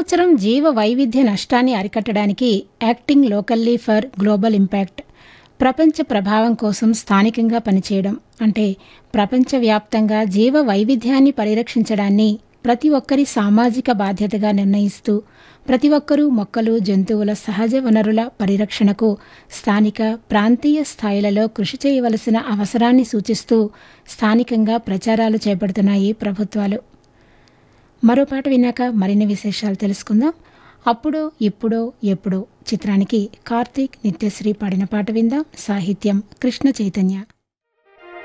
సంవత్సరం జీవ వైవిధ్య నష్టాన్ని అరికట్టడానికి acting locally for global impact ప్రపంచ ప్రభావం కోసం స్థానికంగా పనిచేయడం అంటే ప్రపంచవ్యాప్తంగా జీవ వైవిధ్యాన్ని పరిరక్షించడాన్ని ప్రతి ఒక్కరి సామాజిక బాధ్యతగా నిర్ణయిస్తూ ప్రతి ఒక్కరూ మొక్కలు జంతువుల సహజ వనరుల పరిరక్షణకు స్థానిక ప్రాంతీయ స్థాయిలలో కృషి చేయవలసిన అవసరాన్ని సూచిస్తూ స్థానికంగా ప్రచారాలు చేపడుతున్నాయి ప్రభుత్వాలు మరో పాట విన్నాక మరిన్ని విశేషాలు తెలుసుకుందాం అప్పుడో ఇప్పుడో ఎప్పుడో చిత్రానికి కార్తీక్ నిత్యశ్రీ పాడిన పాట విందాం సాహిత్యం కృష్ణ చైతన్య